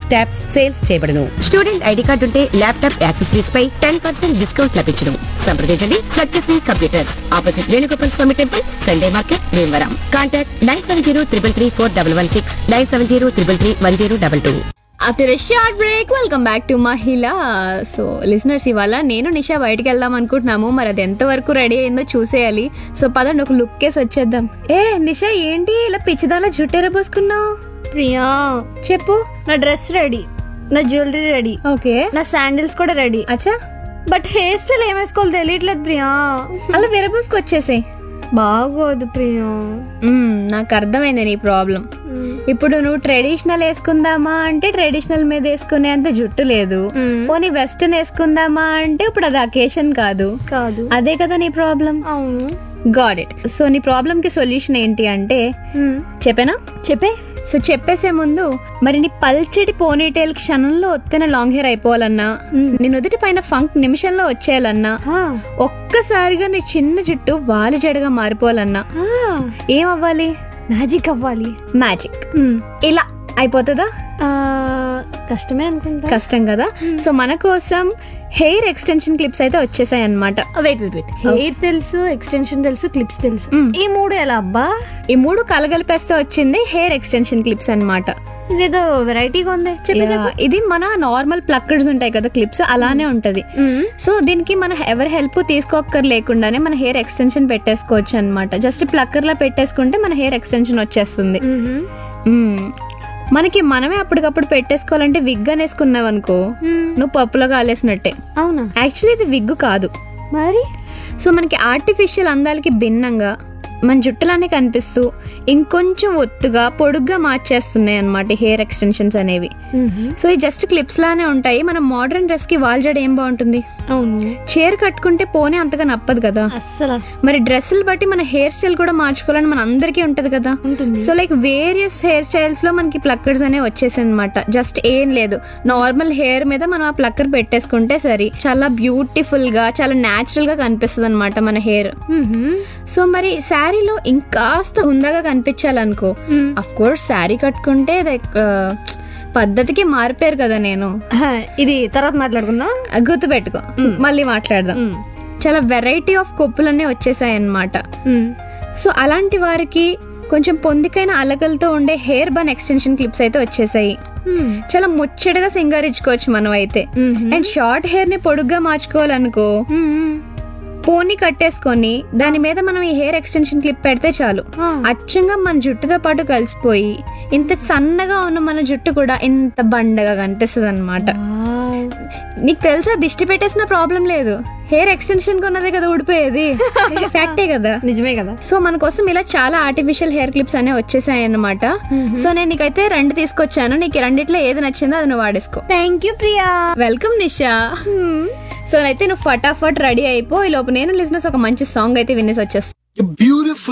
Tabs sales చేయబడును student ID card ఉంటే laptop accessories పై టెన్ పర్సెంట్ డిస్కౌంట్ లభించడం సంప్రదించండి Satyasri computers opposite Venugopal Swamy temple Sunday market Bhimavaram contact nine seven zero triple three four double one six nine seven zero triple three one zero double two after short break welcome back to మహిళ so listeners ఇవాళ నేను నిషా బయటికి వెళ్దాం అనుకుంటున్నాము మరి అది ఎంతవరకు ready అయిందో చూసేయాలి సో పదండి ఒక లుక్ కేసి వచ్చేద్దాం ఏ నిషా ఏంటి ఇలా పిచ్చిదాలా జుట్టెర పోసుకున్నావు ప్రియా చెప్పు నా డ్రెస్ రెడీ నా జ్యువెలరీ రెడీ ఓకే నా శాండిల్స్ కూడా రెడీ అచ్చా బట్ హెయిర్ స్టైల్ ఏం వేసుకోవాలో తెలియట్లేదు ప్రియా అలా విరబోసుకొచ్చేసే బాగోదు ప్రియా నాకు అర్థమైంది నీ ప్రాబ్లం ఇప్పుడు నువ్వు ట్రెడిషనల్ వేసుకుందామా అంటే ట్రెడిషనల్ మీద వేసుకునేంత జుట్టు లేదు మ్మ్. పోనీ వెస్టర్న్ వేసుకుందామా అంటే ఇప్పుడు అది అకేషన్ కాదు కాదు అదే కదా నీ ప్రాబ్లం అవును గాడ్ ఇట్ సో నీ ప్రాబ్లం కి సొల్యూషన్ ఏంటి అంటే చెప్పానా చెప్పే సో చెప్పేసే ముందు మరి నీ పల్చటి పోనీటైల్ క్షణంలో ఒత్తిన లాంగ్ హెయిర్ అయిపోవాలన్నా నీ నుదుటి పైన ఫంక్ నిమిషంలో వచ్చేయాలన్నా ఒక్కసారిగా నీ చిన్న జుట్టు వాలి జడగా మారిపోవాలన్నా ఏం అవ్వాలి మ్యాజిక్ అవ్వాలి మ్యాజిక్ ఇలా అయిపోతుందా ఆ, కష్టమే అనుకుంటా కష్టం కదా సో మన కోసం హెయిర్ ఎక్స్టెన్షన్ క్లిప్స్ అయితే వచ్చేసాయి అనమాట వెయిట్ వెయిట్ వెయిట్ హెయిర్ తెలుసు ఎక్స్టెన్షన్ తెలుసు క్లిప్స్ తెలుసు మ్మ్. ఈ మూడు ఎలా అబ్బా ఈ మూడు కలగలిపేస్తే వచ్చింది హెయిర్ ఎక్స్టెన్షన్ క్లిప్స్ అన్నమాట ఇదేదో వెరైటీగా ఉంది చెప్పు యా, ఇది మన నార్మల్ ప్లక్కర్స్ ఉంటాయి కదా క్లిప్స్ అలానే ఉంటది సో దీనికి మన ఎవరి హెల్ప్ తీసుకోక్కర్ లేకుండానే మన హెయిర్ ఎక్స్టెన్షన్ పెట్టేసుకోవచ్చు అనమాట జస్ట్ ప్లక్కర్ లా పెట్టేసుకుంటే మన హెయిర్ ఎక్స్టెన్షన్ వచ్చేస్తుంది మ్మ్. మనకి మనమే అప్పటికప్పుడు పెట్టేసుకోవాలంటే విగ్ అనేసుకున్నావు అనుకో నువ్వు పప్పులో కాలేసినట్టే అవునా యాక్చువల్లీ ఇది విగ్ కాదు మరి సో మనకి ఆర్టిఫిషియల్ అందాలకి భిన్నంగా మన జుట్టులన్నీ కనిపిస్తూ ఇంకొంచెం ఒత్తుగా పొడుగ్గా మార్చేస్తున్నాయి అన్నమాట హెయిర్ ఎక్స్టెన్షన్స్ అనేవి సో ఈ జస్ట్ క్లిప్స్ లానే ఉంటాయి మనం మోడర్న్ డ్రెస్ కి వాల్ జడ ఏం బాగుంటుంది అవును చీర కట్టుకుంటే పోనే అంతగా నప్పదు కదా అస్సలు మరి డ్రెస్సులు బట్టి మన హెయిర్ స్టైల్ కూడా మార్చుకోవాలని మన అందరికీ ఉంటది కదా ఉంటుంది so like various hair styles లో మనకి ప్లక్కర్స్ అనేవి వచ్చేసాయి అనమాట జస్ట్ ఏం లేదు నార్మల్ హెయిర్ మీద మనం ఆ ప్లక్కర్ పెట్టేసుకుంటే సరి చాలా బ్యూటిఫుల్ గా చాలా న్యాచురల్ గా కనిపిస్తుంది అనమాట మన హెయిర్ సో మరి శారీలో ఇంకాస్త హుందాగా కనిపించాలనుకో అఫ్ కోర్స్ శారీ కట్టుకుంటే like, ఆ, పద్ధతికి మారిపోయారు కదా నేను ఇది తర్వాత మాట్లాడుకుందాం గుర్తుపెట్టుకో మళ్ళీ మాట్లాడదాం చాలా వెరైటీ ఆఫ్ కొప్పులన్నీ వచ్చేసాయి అన్నమాట సో అలాంటి వారికి కొంచెం పొందికైన అలకలతో ఉండే హెయిర్ బన్ ఎక్స్టెన్షన్ క్లిప్స్ అయితే వచ్చేసాయి చాలా ముచ్చటగా సింగారించుకోవచ్చు మనం అయితే అండ్ షార్ట్ హెయిర్ ని పొడుగ్గా మార్చుకోవాలనుకో పోనీ కట్టేసుకొని దాని మీద మనం ఈ హెయిర్ ఎక్స్టెన్షన్ క్లిప్ పెడితే చాలు అచ్చంగా మన జుట్టుతో పాటు కలిసిపోయి ఇంత సన్నగా ఉన్న మన జుట్టు కూడా ఇంత బండగా కనిపిస్తుంది అనమాట నీకు తెలుసా దిష్టి పెట్టేసిన ప్రాబ్లం లేదు హెయిర్ ఎక్స్టెన్షన్ కొన్నదే కదా ఊడిపోయేది ఫ్యాక్టే కదా నిజమే కదా సో మన కోసం ఇలా చాలా ఆర్టిఫిషియల్ హెయిర్ క్లిప్స్ అనేవి వచ్చేసాయి అన్నమాట సో నేను నీకైతే రెండు తీసుకొచ్చాను నీకు ఈ రెండిట్లో ఏది నచ్చిందో అది నువ్వు వాడేసుకో thank you Priya welcome Nisha so అయితే నువ్వు ఫటాఫట్ రెడీ అయిపో ఈ లోపు నేను లిజినెస్ ఒక మంచి సాంగ్ అయితే వినేసి వచ్చేస్తాను You're beautiful.